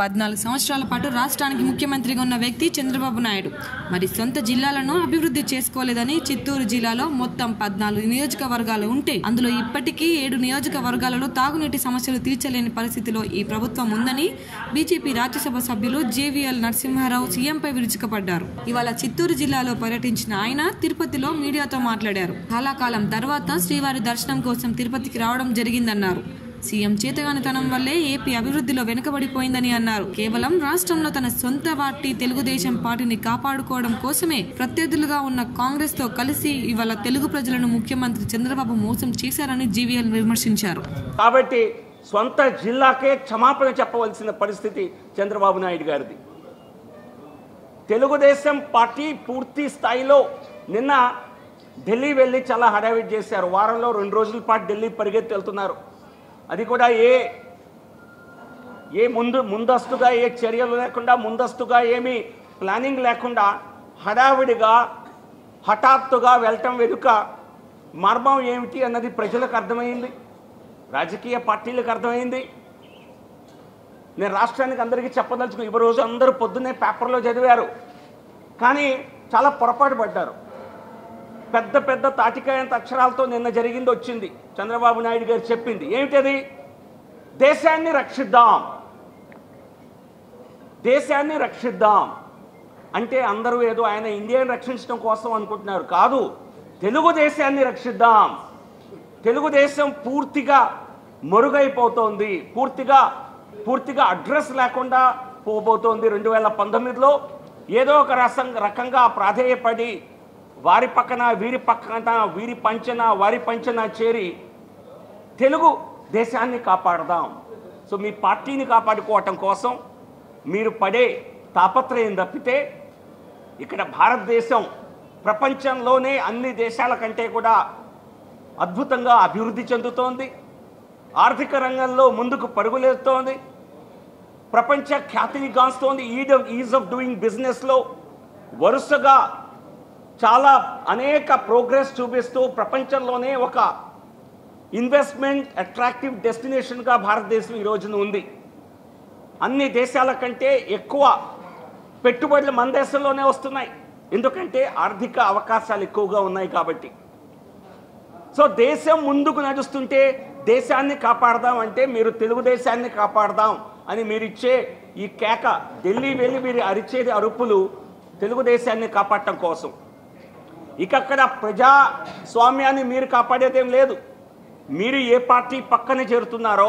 పద్నాలుగు సంవత్సరాల పాటు రాష్ట్రానికి ముఖ్యమంత్రిగా ఉన్న వ్యక్తి చంద్రబాబు నాయుడు మరి సొంత జిల్లాలను అభివృద్ధి చేసుకోలేదని చిత్తూరు జిల్లాలో మొత్తం పద్నాలుగు నియోజకవర్గాలు ఉంటే అందులో ఇప్పటికీ ఏడు నియోజకవర్గాలలో తాగునీటి సమస్యలు తీర్చలేని పరిస్థితిలో ఈ ప్రభుత్వం ఉందని బీజేపీ రాజ్యసభ సభ్యులు జేవీఎల్ నరసింహారావు సీఎంపై విరుచుకుపడ్డారు ఇవాళ చిత్తూరు జిల్లాలో పర్యటించిన ఆయన తిరుపతిలో మీడియాతో మాట్లాడారు చాలా కాలం తర్వాత శ్రీవారి దర్శనం కోసం తిరుపతికి రావడం జరిగిందన్నారు సీఎం చేతగానితనం వల్లే ఏపీ అభివృద్ధిలో వెనుకబడిపోయిందని అన్నారు కేవలం రాష్ట్రంలో తన సొంత పార్టీ తెలుగుదేశం పార్టీని కాపాడుకోవడం కోసమే ప్రత్యర్థులుగా ఉన్న కాంగ్రెస్ తో కలిసి ఇవాళ తెలుగు ప్రజలను ముఖ్యమంత్రి చంద్రబాబు మోసం చేశారని జీవీఎల్ విమర్శించారు కాబట్టి సొంత జిల్లాకే క్షమాపణ చెప్పవలసిన పరిస్థితి చంద్రబాబు నాయుడు గారిది తెలుగుదేశం పార్టీ పూర్తి స్థాయిలో నిన్న ఢిల్లీ వెళ్ళి చాలా హడావిడి చేశారు వారంలో రెండు రోజుల పాటు ఢిల్లీ పరిగెత్తి వెళ్తున్నారు అది కూడా ఏ ఏ ముందు ముందస్తుగా ఏ చర్యలు లేకుండా ముందస్తుగా ఏమీ ప్లానింగ్ లేకుండా హడావిడిగా హఠాత్తుగా వెళ్ళటం వెనుక మర్మం ఏమిటి అన్నది ప్రజలకు అర్థమైంది రాజకీయ పార్టీలకు అర్థమైంది నేను రాష్ట్రానికి అందరికీ చెప్పదలుచుకుని ఈ రోజు అందరూ పొద్దున్నే పేపర్లో చదివారు కానీ చాలా పొరపాటు పడ్డారు పెద్ద పెద్ద తాటికాయంత అక్షరాలతో నిన్న జరిగింది వచ్చింది చంద్రబాబు నాయుడు గారు చెప్పింది ఏమిటది దేశాన్ని రక్షిద్దాం దేశాన్ని రక్షిద్దాం అంటే అందరూ ఏదో ఆయన ఇండియాని రక్షించడం కోసం అనుకుంటున్నారు కాదు తెలుగుదేశాన్ని రక్షిద్దాం తెలుగుదేశం పూర్తిగా మరుగైపోతోంది పూర్తిగా పూర్తిగా అడ్రస్ లేకుండా పోబోతోంది రెండు వేల పంతొమ్మిదిలో ఏదో ఒక రసం రకంగా ప్రాధేయపడి వారి పక్కన వీరి పక్కన వీరి పంచన వారి పంచన చేరి తెలుగు దేశాన్ని కాపాడదాం సో మీ పార్టీని కాపాడుకోవటం కోసం మీరు పడే తాపత్రయం తప్పితే ఇక్కడ భారతదేశం ప్రపంచంలోనే అన్ని దేశాల కంటే కూడా అద్భుతంగా అభివృద్ధి చెందుతోంది ఆర్థిక రంగంలో ముందుకు పరుగులేస్తోంది ప్రపంచ ఖ్యాతిని గాంస్తోంది ease of ease of doing బిజినెస్లో వరుసగా చాలా అనేక ప్రోగ్రెస్ చూపిస్తూ ప్రపంచంలోనే ఒక ఇన్వెస్ట్మెంట్ అట్రాక్టివ్ డెస్టినేషన్గా భారతదేశం ఈ రోజున ఉంది అన్ని దేశాల కంటే ఎక్కువ పెట్టుబడులు మన దేశంలోనే వస్తున్నాయి ఎందుకంటే ఆర్థిక అవకాశాలు ఎక్కువగా ఉన్నాయి కాబట్టి సో దేశం ముందుకు నడుస్తుంటే దేశాన్ని కాపాడదాం అంటే మీరు తెలుగుదేశాన్ని కాపాడదాం అని మీరు ఇచ్చే ఈ కేక ఢిల్లీ వెళ్ళి మీరు అరిచేది అరుపులు తెలుగుదేశాన్ని కాపాడటం కోసం ఇక అక్కడ ప్రజాస్వామ్యాన్ని మీరు కాపాడేదేం లేదు మీరు ఏ పార్టీ పక్కన చేరుతున్నారో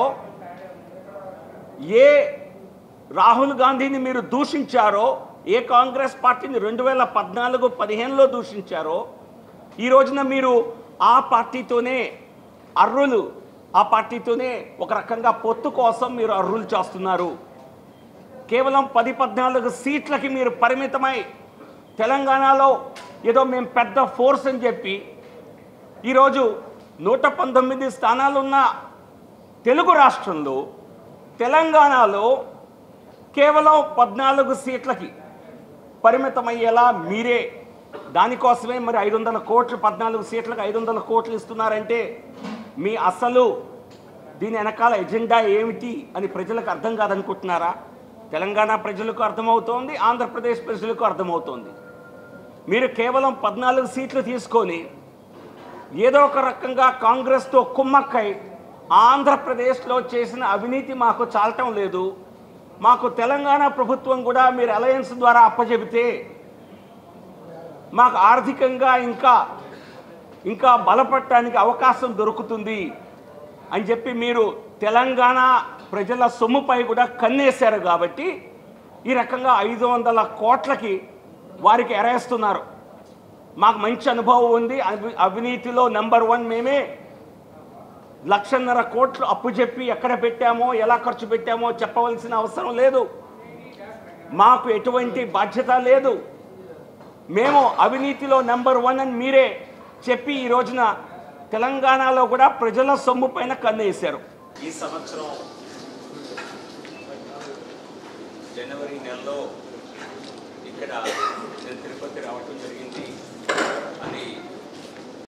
ఏ రాహుల్ గాంధీని మీరు దూషించారో ఏ కాంగ్రెస్ పార్టీని రెండు వేల పద్నాలుగు పదిహేనులో దూషించారో ఈ రోజున మీరు ఆ పార్టీతోనే అర్రులు ఆ పార్టీతోనే ఒక రకంగా పొత్తు కోసం మీరు అర్రులు చేస్తున్నారు కేవలం పది పద్నాలుగు సీట్లకి మీరు పరిమితమై తెలంగాణలో ఏదో మేము పెద్ద ఫోర్స్ అని చెప్పి ఈరోజు నూట పంతొమ్మిది స్థానాలున్న తెలుగు రాష్ట్రంలో తెలంగాణలో కేవలం పద్నాలుగు సీట్లకి పరిమితమయ్యేలా మీరే దానికోసమే మరి ఐదు వందల కోట్లు పద్నాలుగు సీట్లకు ఐదు వందల కోట్లు ఇస్తున్నారంటే మీ అసలు దీని వెనకాల ఎజెండా ఏమిటి అని ప్రజలకు అర్థం కాదనుకుంటున్నారా తెలంగాణ ప్రజలకు అర్థమవుతోంది ఆంధ్రప్రదేశ్ ప్రజలకు అర్థమవుతోంది మీరు కేవలం పద్నాలుగు సీట్లు తీసుకొని ఏదో ఒక రకంగా కాంగ్రెస్తో కుమ్మక్కై ఆంధ్రప్రదేశ్లో చేసిన అవినీతి మాకు చాలటం లేదు మాకు తెలంగాణ ప్రభుత్వం కూడా మీరు అలయన్స్ ద్వారా అప్పచెబితే మాకు ఆర్థికంగా ఇంకా ఇంకా బలపడటానికి అవకాశం దొరుకుతుంది అని చెప్పి మీరు తెలంగాణ ప్రజల సొమ్ముపై కూడా కన్నేశారు కాబట్టి ఈ రకంగా ఐదు వందల కోట్లకి వారికి ఎరేస్తున్నారు మాకు మంచి అనుభవం ఉంది అవి- అవినీతిలో నెంబర్ వన్ మేమే లక్షన్నర కోట్లు అప్పు చెప్పి ఎక్కడ పెట్టామో ఎలా ఖర్చు పెట్టామో చెప్పవలసిన అవసరం లేదు మాకు ఎటువంటి బాధ్యత లేదు మేము అవినీతిలో నెంబర్ వన్ అని మీరే చెప్పి ఈ రోజున తెలంగాణలో కూడా ప్రజల సొమ్ము పైన కన్నేశారు ఈ సంవత్సరం జనవరి నెలలో ఇక్కడ